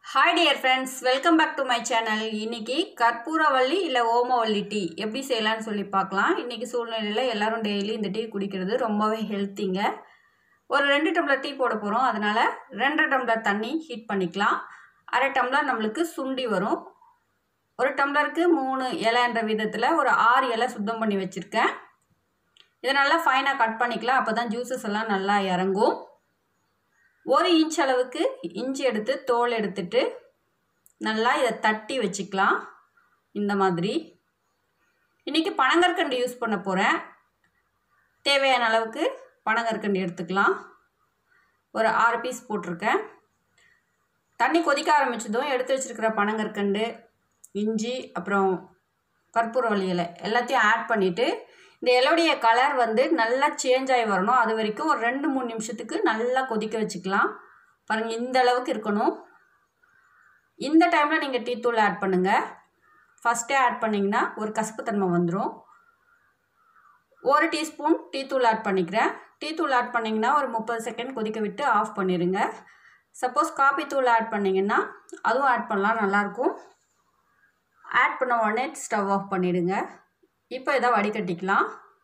hi dear friends welcome back to my channel இன்னைக்கு கற்பூரவள்ளி இல்லை ஓமவள்ளி டீ எப்படி செய்யலாம்னு சொல்லி பார்க்கலாம் இன்னைக்கு சூழ்நிலையில் எல்லாரும் டெய்லி இந்த டீ குடிக்கிறது ரொம்பவே ஹெல்த்திங்க ஒரு ரெண்டு டம்ளர் டீ போட போகிறோம் அதனால் ரெண்டரை டம்ளர் தண்ணி ஹீட் பண்ணிக்கலாம் அரை டம்ளர் நம்மளுக்கு சுண்டி வரும் ஒரு டம்ளருக்கு மூணு இலைன்ற விதத்தில் ஒரு ஆறு இலை சுத்தம் பண்ணி வச்சுருக்கேன் இதை நல்லா ஃபைனாக கட் பண்ணிக்கலாம் அப்போ தான் ஜூஸஸ் எல்லாம் நல்லா இறங்கும் ஒரு இன்ச் அளவுக்கு இஞ்சி எடுத்து தோல் எடுத்துட்டு நல்லா இதை தட்டி வச்சுக்கலாம் இந்த மாதிரி இன்றைக்கி பனங்கற்கண்டு யூஸ் பண்ண போகிறேன் தேவையான அளவுக்கு பனங்கற்கண்டு எடுத்துக்கலாம் ஒரு ஆறு பீஸ் போட்டிருக்கேன் தண்ணி கொதிக்க ஆரம்பித்ததும் எடுத்து வச்சுருக்கிற பனங்கற்கண்டு இஞ்சி அப்புறம் கற்பூரவள்ளி இலை எல்லாத்தையும் ஆட் பண்ணிவிட்டு இந்த இலையுடைய கலர் வந்து நல்லா சேஞ்ச் ஆகி வரணும் அது வரைக்கும் ஒரு ரெண்டு மூணு நிமிஷத்துக்கு நல்லா கொதிக்க வச்சுக்கலாம் பாருங்கள் இந்த அளவுக்கு இருக்கணும் இந்த டைமில் நீங்கள் டீ தூள் ஆட் பண்ணுங்கள் ஃபஸ்ட்டே ஆட் பண்ணிங்கன்னா ஒரு கசப்புத்தன்மை வந்துடும் ஒரு டீஸ்பூன் டீ தூள் ஆட் பண்ணிக்கிறேன் டீ தூள் ஆட் பண்ணிங்கன்னா ஒரு முப்பது செகண்ட் கொதிக்க விட்டு ஆஃப் பண்ணிடுங்க சப்போஸ் காபி தூள் ஆட் பண்ணிங்கன்னா அதுவும் ஆட் பண்ணலாம் நல்லாயிருக்கும் ஆட் பண்ண உடனே ஸ்டவ் ஆஃப் பண்ணிவிடுங்க இப்போ இதை வடிகட்டிக்கலாம்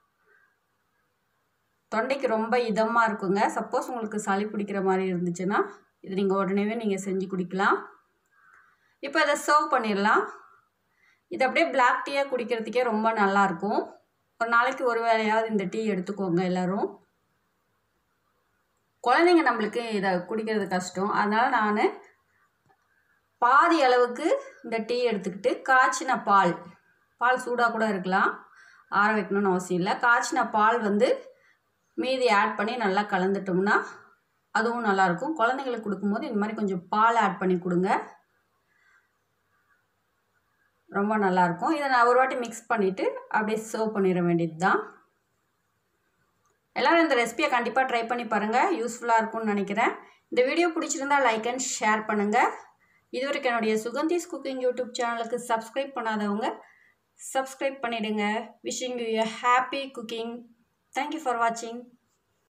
தொண்டைக்கு ரொம்ப இதமாக இருக்குங்க சப்போஸ் உங்களுக்கு சளி பிடிக்கிற மாதிரி இருந்துச்சுன்னா இது நீங்கள் உடனேவே நீங்கள் செஞ்சு குடிக்கலாம் இப்போ இதை சர்வ் பண்ணிடலாம் இது அப்படியே பிளாக் டீயாக குடிக்கிறதுக்கே ரொம்ப நல்லாயிருக்கும் ஒரு நாளைக்கு ஒரு வேளையாவது இந்த டீ எடுத்துக்கோங்க எல்லோரும் குழந்தைங்க நம்மளுக்கு இதை குடிக்கிறது கஷ்டம் அதனால் நான் பாதி அளவுக்கு இந்த டீ எடுத்துக்கிட்டு காய்ச்சின பால் பால் சூடாக கூட இருக்கலாம் ஆற வைக்கணும்னு அவசியம் இல்லை காய்ச்சின பால் வந்து மீதி ஆட் பண்ணி நல்லா கலந்துட்டோம்னா அதுவும் நல்லாயிருக்கும் குழந்தைங்களுக்கு கொடுக்கும்போது இந்த மாதிரி கொஞ்சம் பால் ஆட் பண்ணி கொடுங்க ரொம்ப நல்லாயிருக்கும் இதை நான் ஒரு வாட்டி மிக்ஸ் பண்ணிவிட்டு அப்படியே சர்வ் பண்ணிட வேண்டியது தான் எல்லோரும் இந்த ரெசிபியை கண்டிப்பாக ட்ரை பண்ணி பாருங்கள் யூஸ்ஃபுல்லாக இருக்கும்னு நினைக்கிறேன் இந்த வீடியோ பிடிச்சிருந்தா லைக் அண்ட் ஷேர் பண்ணுங்கள் இதுவரைக்கும் என்னுடைய சுகந்திஸ் குக்கிங் யூடியூப் சேனலுக்கு சப்ஸ்கிரைப் பண்ணாதவங்க சப்ஸ்கிரைப் பண்ணிவிடுங்க wishing you a happy cooking thank you for வாட்சிங்